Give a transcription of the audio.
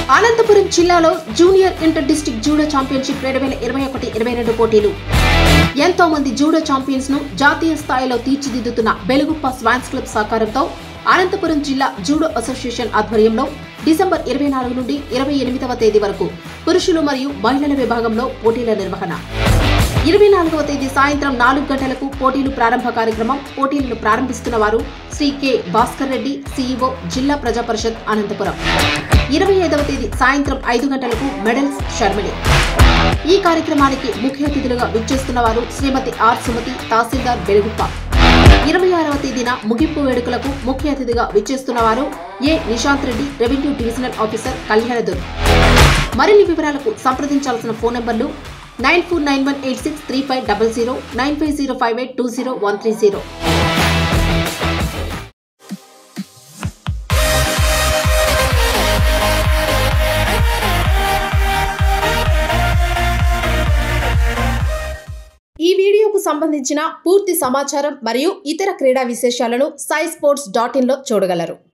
అనంతపురం జిల్లాలో junior inter district judo championship రెండు వేల ఇరవై ఒకటి ఇరవై రెండు పోటీలు ఎంతో మంది జూడో ఛాంపియన్స్ ను జాతీయ స్థాయిలో తీర్చిదిద్దుతున్న బెలుగుప్ప స్వాన్స్ క్లబ్ సహకారంతో అనంతపురం జిల్లా జూడో అసోసియేషన్ ఆధ్వర్యంలో డిసెంబర్ ఇరవై నాలుగు నుండి ఇరవై ఎనిమిదవ తేదీ వరకు పురుషులు మరియు మహిళల విభాగంలో పోటీల నిర్వహణ ఇరవై నాలుగవ తేదీ సాయంత్రం నాలుగు గంటలకు పోటీలు ప్రారంభ కార్యక్రమం పోటీలను ప్రారంభిస్తున్న వారు శ్రీ కె భాస్కర్ రెడ్డి సీఈఓ జిల్లా ప్రజా పరిషత్ అనంతపురం ఇరవై ఐదవ తేదీ సాయంత్రం ఐదు గంటలకు మెడల్స్ షర్మిలి ఈ కార్యక్రమానికి ముఖ్య అతిథులుగా విచ్చేస్తున్న వారు శ్రీమతి ఆర్ సుమతి తహసీల్దార్ బెలుగుప్ప ఇరవై ఆరవ తేదీన ముగింపు వేడుకలకు ముఖ్య అతిథిగా విచ్చేస్తున్న వారు A Nishanth Reddy revenue divisional officer Kalyandurg మరిన్ని వివరాలకు సంప్రదించాల్సిన ఫోన్ నంబర్లు nine four nine one eight six three five double zero nine five zero five eight two zero one three zero ఈ వీడియోకు సంబంధించిన పూర్తి సమాచారం మరియు ఇతర క్రీడా విశేషాలను సై స్పోర్ట్స్ డాట్ ఇన్లో చూడగలరు